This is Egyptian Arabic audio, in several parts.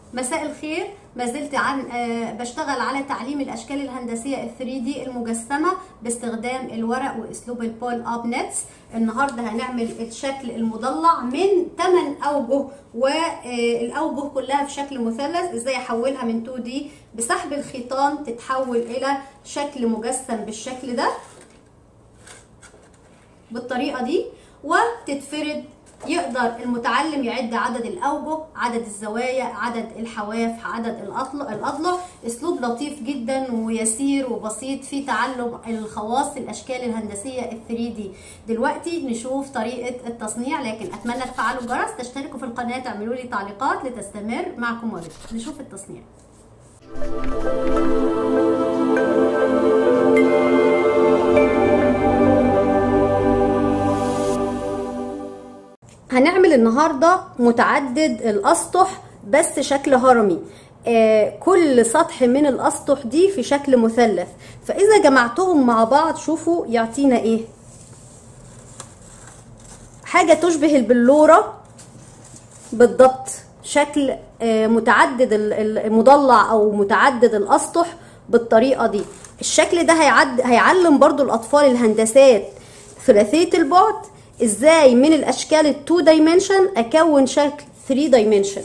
مساء الخير ما زلت عن آه، بشتغل على تعليم الاشكال الهندسيه ال 3 دي المجسمه باستخدام الورق واسلوب البول اب نتس النهارده هنعمل الشكل المضلع من 8 اوجه والاوجه كلها في شكل مثلث ازاي احولها من 2 دي بسحب الخيطان تتحول الى شكل مجسم بالشكل ده بالطريقه دي وتتفرد يقدر المتعلم يعد عدد الاوجه عدد الزوايا عدد الحواف عدد الاضلع الاضلع اسلوب لطيف جدا ويسير وبسيط في تعلم الخواص الاشكال الهندسيه ال 3 دي دلوقتي نشوف طريقه التصنيع لكن اتمنى تفعلوا الجرس تشتركوا في القناه تعملوا لي تعليقات لتستمر معكم ورد نشوف التصنيع هنعمل النهارده متعدد الاسطح بس شكل هرمي آه كل سطح من الاسطح دي في شكل مثلث فاذا جمعتهم مع بعض شوفوا يعطينا ايه حاجه تشبه البلوره بالضبط شكل آه متعدد المضلع او متعدد الاسطح بالطريقه دي الشكل ده هيعد هيعلم برضو الاطفال الهندسات ثلاثيه البعد ازاي من الاشكال التو دايمنشن اكون شكل 3 دايمنشن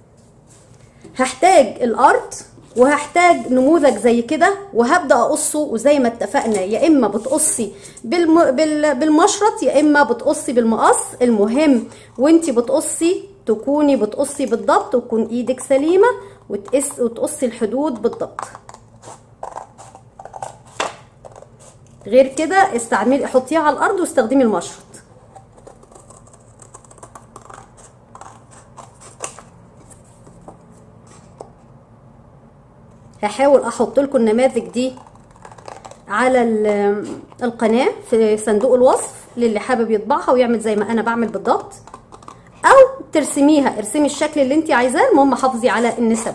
هحتاج الارض وهحتاج نموذج زي كده وهبدا اقصه وزي ما اتفقنا يا اما بتقصي بالم... بال... بالمشرط يا اما بتقصي بالمقص المهم وانتي بتقصي تكوني بتقصي بالضبط وتكون ايدك سليمه وتقص وتقصي الحدود بالضبط غير كده استعملي حطيها على الارض واستخدمي المشرط هحاول احط لكم النماذج دي على القناه في صندوق الوصف للي حابب يطبعها ويعمل زي ما انا بعمل بالضبط او ترسميها ارسمي الشكل اللي انت عايزاه المهم حافظي على النسب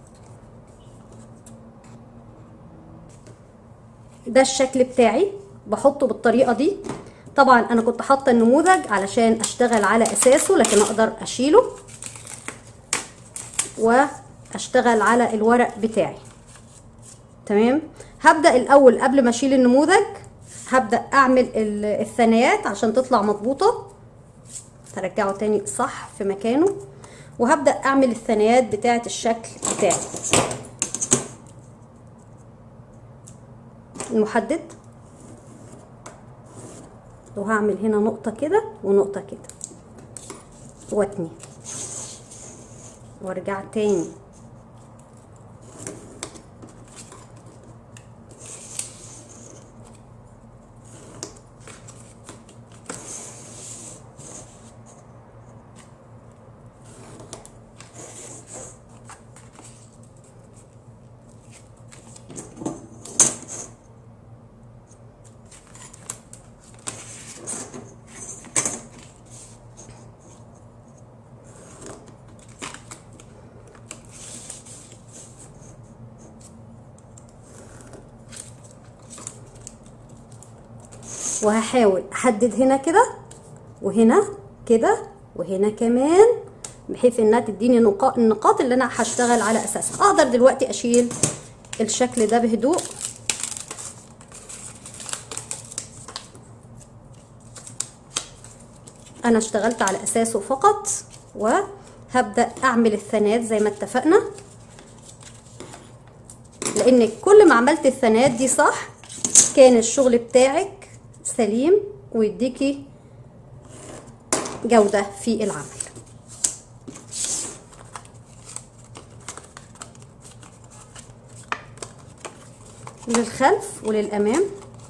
ده الشكل بتاعي بحطه بالطريقه دي طبعا انا كنت حاطه النموذج علشان اشتغل على اساسه لكن اقدر اشيله واشتغل على الورق بتاعي تمام هبدا الاول قبل ما اشيل النموذج هبدا اعمل الثنايات عشان تطلع مظبوطه هرجعه تاني صح في مكانه وهبدا اعمل الثنايات بتاعه الشكل بتاعي المحدد وهعمل هنا نقطه كده ونقطه كده واتني وارجع تاني وهحاول احدد هنا كده وهنا كده وهنا كمان بحيث انها تديني نقاط النقاط اللي انا هشتغل على اساسها اقدر دلوقتي اشيل الشكل ده بهدوء انا اشتغلت على اساسه فقط وهبدا اعمل الثنات زي ما اتفقنا لان كل ما عملت الثنات دي صح كان الشغل بتاعك سليم ويديكي جودة في العمل للخلف وللأمام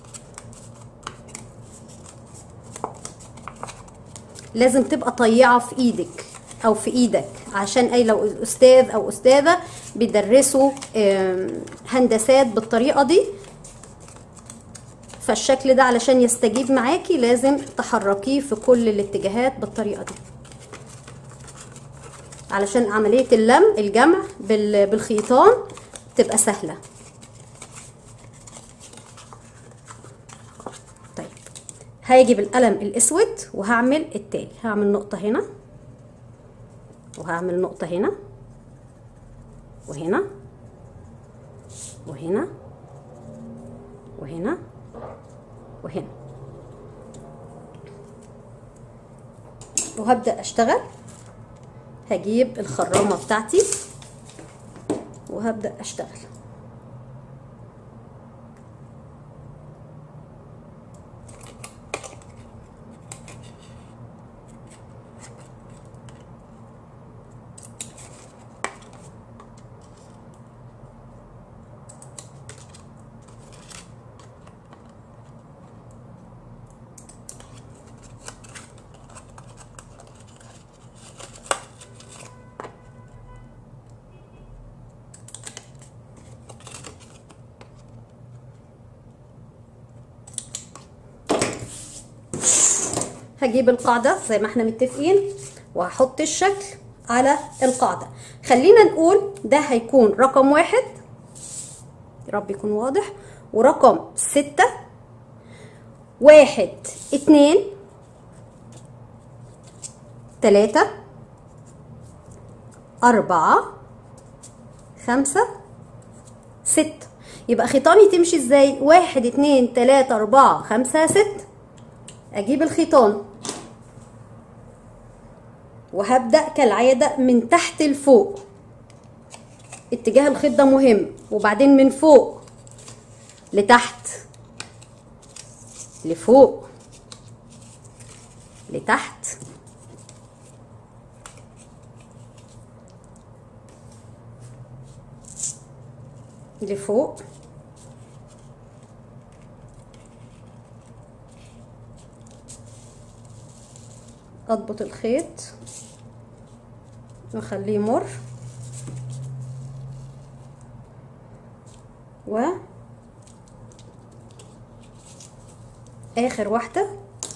لازم تبقى طيعة في ايدك او في ايدك عشان اي لو الاستاذ او استاذة بيدرسوا هندسات بالطريقة دي فالشكل ده علشان يستجيب معاكي لازم تحركيه في كل الاتجاهات بالطريقه دي علشان عمليه اللم الجمع بالخيطان تبقى سهله طيب هاجي بالقلم الاسود وهعمل التالي هعمل نقطه هنا وهعمل نقطه هنا وهنا وهنا وهنا وهنا وهبدأ أشتغل هجيب الخرامة بتاعتي وهبدأ أشتغل هجيب القاعدة زي ما احنا متفقين وهحط الشكل على القاعدة خلينا نقول ده هيكون رقم واحد يا رب يكون واضح ورقم ستة واحد اتنين تلاتة أربعة خمسة ستة يبقى خيطاني تمشي ازاي واحد اتنين تلاتة أربعة خمسة ستة اجيب الخيطان وهبدأ كالعادة من تحت لفوق اتجاه الخيط ده مهم وبعدين من فوق لتحت لفوق لتحت لفوق اضبط الخيط واخليه يمر و اخر واحده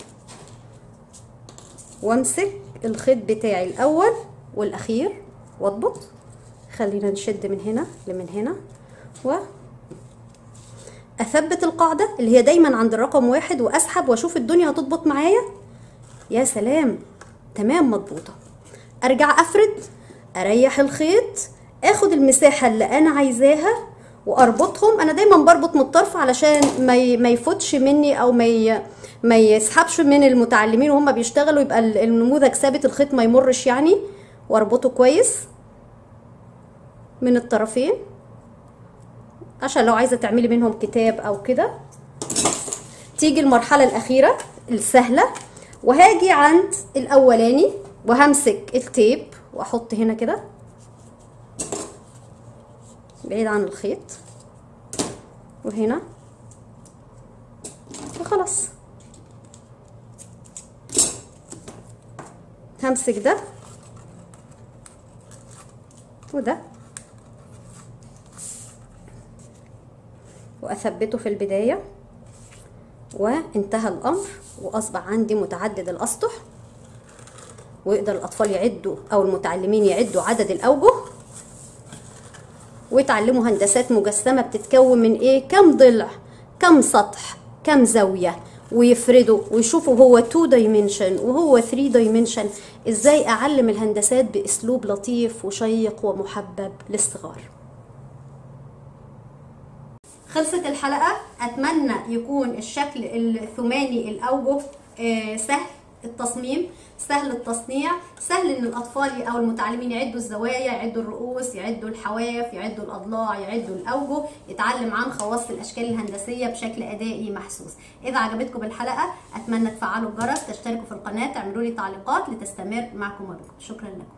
وامسك الخيط بتاعي الاول والاخير واضبط خلينا نشد من هنا لمن هنا و اثبت القاعده اللي هي دايما عند الرقم واحد واسحب واشوف الدنيا هتضبط معايا يا سلام تمام مضبوطه ارجع افرد اريح الخيط اخد المساحه اللي انا عايزاها واربطهم انا دايما بربط من الطرف علشان ما ما يفوتش مني او ما ما يسحبش من المتعلمين وهم بيشتغلوا يبقى النموذج ثابت الخيط ما يمرش يعني واربطه كويس من الطرفين عشان لو عايزه تعملي منهم كتاب او كده تيجي المرحله الاخيره السهله وهاجي عند الاولاني وهمسك التيب واحط هنا كده بعيد عن الخيط وهنا وخلاص همسك ده وده واثبته في البدايه وانتهى الامر واصبح عندي متعدد الاسطح ويقدر الاطفال يعدوا او المتعلمين يعدوا عدد الاوجه ويتعلموا هندسات مجسمه بتتكون من ايه كم ضلع كم سطح كم زاويه ويفردوا ويشوفوا هو 2 دايمنشن وهو 3 دايمنشن ازاي اعلم الهندسات باسلوب لطيف وشيق ومحبب للصغار خلصت الحلقة أتمنى يكون الشكل الثماني الأوجه سهل التصميم سهل التصنيع سهل ان الاطفال او المتعلمين يعدوا الزوايا يعدوا الرؤوس يعدوا الحواف يعدوا الاضلاع يعدوا الاوجه يتعلم عن خواص الاشكال الهندسيه بشكل ادائي محسوس اذا عجبتكم الحلقه اتمنى تفعلوا الجرس تشتركوا في القناه تعملوا لي تعليقات لتستمر معكم وبكم شكرا لكم